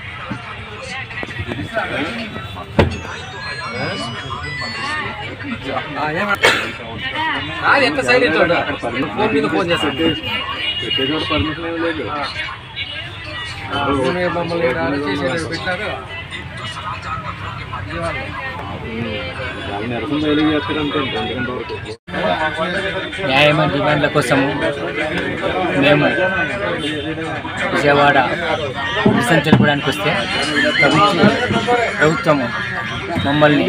అది ఎంత సైలెంట్ వాడు. ఫోన్ మీద ఫోన్ చేస్తాడు పెట్టేటోడు పర్మిషన్ ఏం లేదు ఫోన్ మీద మమ్మల్ని ఈడ చేసేటట్టు పెట్టినారు వాళ్ళు నిరసన రైలు చేస్తారంటే ఎందుకంటే వరకు న్యాయమైన డిమాండ్ల కోసము మేము విజయవాడ నిరసన తెలపడానికి వస్తే ప్రభుత్వం ప్రభుత్వము మమ్మల్ని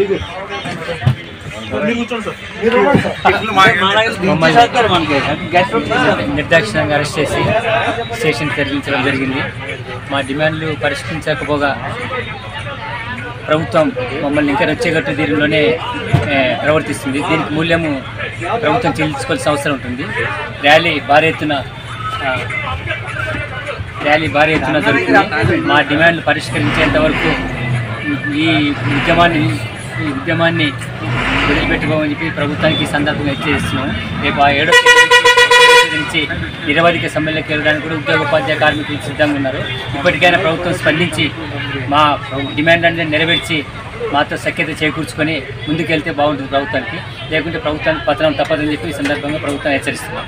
మమ్మల్ని నిర్దాక్షిణంగా అరెస్ట్ చేసి స్టేషన్ తరలించడం జరిగింది మా డిమాండ్లు పరిష్కరించకపోగా ప్రభుత్వం మమ్మల్ని ఇంకా రెచ్చగట్టు తీరులోనే ఏ, ప్రవర్తిస్తుంది దీనికి మూల్యము ప్రభుత్వం చెల్లించుకోవాల్సిన అవసరం ఉంటుంది ర్యాలీ భారీ ఎత్తున ఆ, ర్యాలీ భారీ ఎత్తున జరుగుతుంది మా డిమాండ్లు పరిష్కరించేంత వరకు ఈ ఉద్యమాన్ని ఈ ఉద్యమాన్ని వదిలిపెట్టుకోమని చెప్పి ప్రభుత్వానికి ఈ సందర్భంగా హెచ్చరిస్తున్నాము రేపు ఆ ఏడో తేదీ నుంచి నిరవధిక సమ్మెలోకి వెళ్ళడానికి కూడా ఉద్యోగ ఉపాధ్యాయ కార్మికులు సిద్ధంగా ఉన్నారు ఇప్పటికైనా ప్రభుత్వం స్పందించి మా డిమాండ్ అనేది నెరవేర్చి మాతో సఖ్యత చేకూర్చుకొని ముందుకెళ్తే బాగుంటుంది ప్రభుత్వానికి లేకుంటే ప్రభుత్వానికి పతనం తప్పదని చెప్పి ఈ సందర్భంగా ప్రభుత్వం హెచ్చరిస్తున్నాం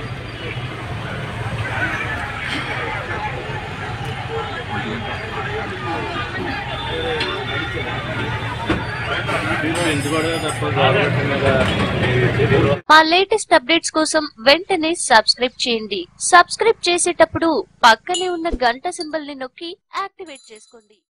ఎంచుకోవడమే తప్ప గవర్నమెంట్ మీద చర్యలు మా లేటెస్ట్ అప్డేట్స్ కోసం వెంటనే సబ్స్క్రైబ్ చేయండి సబ్స్క్రైబ్ చేసేటప్పుడు పక్కనే ఉన్న గంట సింబల్ ని నొక్కి యాక్టివేట్ చేసుకోండి